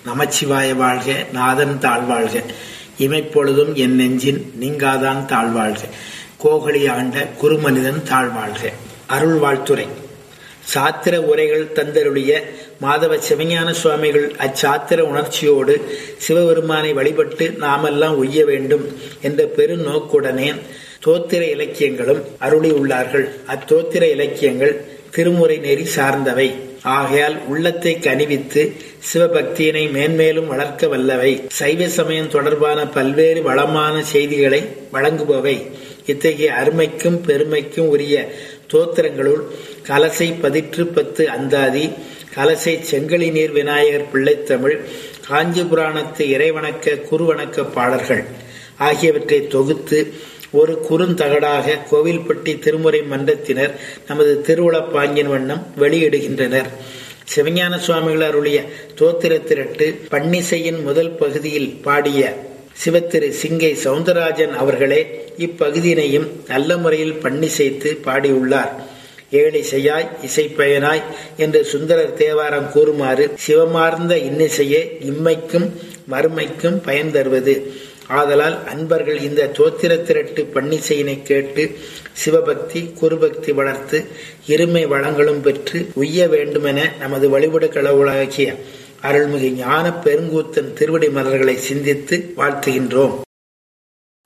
நமச்சிவாய வாழ்க நாதன் தாழ்வாழ்க இமைப்பொழுதும் என் நெஞ்சின் நீங்காதான் தாழ்வாழ்க கோகலி ஆண்ட குருமனிதன் தாழ்வாழ்க அருள் வாழ்த்துரை சாத்திர உரைகள் தந்தருடைய மாதவ சிவஞான சுவாமிகள் அச்சாத்திர உணர்ச்சியோடு சிவபெருமானை வழிபட்டு நாமெல்லாம் உய்ய வேண்டும் என்ற பெருநோக்குடனே தோத்திர இலக்கியங்களும் அருளி உள்ளார்கள் அத்தோத்திர இலக்கியங்கள் திருமுறை நெறி சார்ந்தவை ஆகையால் உள்ளத்தை கனிவித்து சிவபக்தியினை மேன்மேலும் வளர்க்க வல்லவை சைவ சமயம் தொடர்பான பல்வேறு வளமான செய்திகளை வழங்குபவை இத்தகைய அருமைக்கும் பெருமைக்கும் உரிய தோத்திரங்களுள் கலசை பதிற்று பத்து அந்தாதி கலசை செங்கலி நீர் விநாயகர் பிள்ளைத்தமிழ் காஞ்சி புராணத்து இறைவணக்க குருவணக்க பாடல்கள் ஆகியவற்றை தொகுத்து ஒரு குறுந்தகடாக கோவில்பட்டி திருமுறை மன்றத்தினர் நமது திருவுளப்பாங்கின் வண்ணம் வெளியிடுகின்றனர் சிவஞான சுவாமிகள் அருளிய தோத்திர திரட்டு பன்னிசையின் முதல் பகுதியில் பாடிய சிவத்திரு சிங்கை சவுந்தரராஜன் அவர்களே இப்பகுதியினையும் நல்ல முறையில் பன்னிசைத்து பாடியுள்ளார் ஏழிசையாய் இசைப்பயனாய் என்று சுந்தரர் தேவாரம் கூறுமாறு சிவமார்ந்த இன்னிசையே இம்மைக்கும் மறுமைக்கும் பயன் தருவது ஆதலால் அன்பர்கள் இந்த தோத்திர திரட்டு பன்னிசையினை கேட்டு சிவபக்தி குருபக்தி வளர்த்து இருமை வளங்களும் பெற்று உய்ய வேண்டுமென நமது வழிபடு கடவுளாகிய அருள்மிகு ஞான பெருங்கூத்தன் திருவடி மலர்களை சிந்தித்து வாழ்த்துகின்றோம்